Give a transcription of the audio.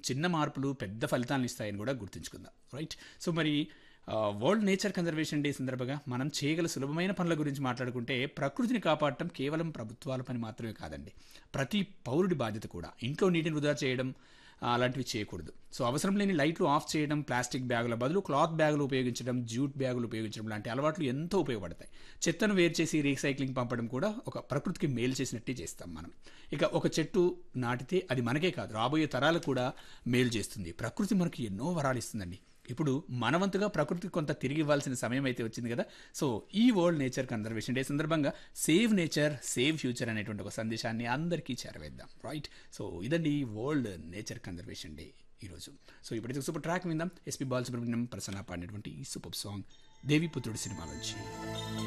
చిన్న మార్పులు పెద్ద ఫలితాలను ఇస్తాయని కూడా గుర్తుంచుకుందాం రైట్ సో మరి వరల్డ్ నేచర్ కన్జర్వేషన్ డే సందర్భంగా మనం చేయగల సులభమైన పనుల గురించి మాట్లాడుకుంటే ప్రకృతిని కాపాడటం కేవలం ప్రభుత్వాల పని మాత్రమే కాదండి ప్రతి పౌరుడి బాధ్యత కూడా ఇంట్లో నీటిని వృధా చేయడం ఆ, అలాంటివి చేయకూడదు సో అవసరం లేని లైట్లు ఆఫ్ చేయడం ప్లాస్టిక్ బ్యాగుల బదులు క్లాత్ బ్యాగులు ఉపయోగించడం జూట్ బ్యాగులు ఉపయోగించడం లాంటి అలవాట్లు ఎంతో ఉపయోగపడతాయి చెత్తను వేరు చేసి రీసైక్లింగ్ పంపడం కూడా ఒక ప్రకృతికి మేలు చేసినట్టే చేస్తాం మనం ఇక ఒక చెట్టు నాటితే అది మనకే కాదు రాబోయే తరాలకు కూడా మేలు చేస్తుంది ప్రకృతి మనకి ఎన్నో వరాలు ఇస్తుందండి ఇప్పుడు మనవంతుగా ప్రకృతికి కొంత తిరిగి ఇవ్వాల్సిన సమయం అయితే వచ్చింది కదా సో ఈ వరల్డ్ నేచర్ కన్జర్వేషన్ డే సందర్భంగా సేవ్ నేచర్ సేవ్ ఫ్యూచర్ అనేటువంటి ఒక సందేశాన్ని అందరికీ చేరవేద్దాం రైట్ సో ఇదండి వరల్డ్ నేచర్ కన్జర్వేషన్ డే ఈరోజు సో ఇప్పుడైతే సూపర్ ట్రాక్ విందాం ఎస్పి బాలసుబ్రహ్మణ్యం ప్రసన్న పాడినటువంటి ఈ సూపర్ సాంగ్ దేవిపుత్రుడు సినిమా నుంచి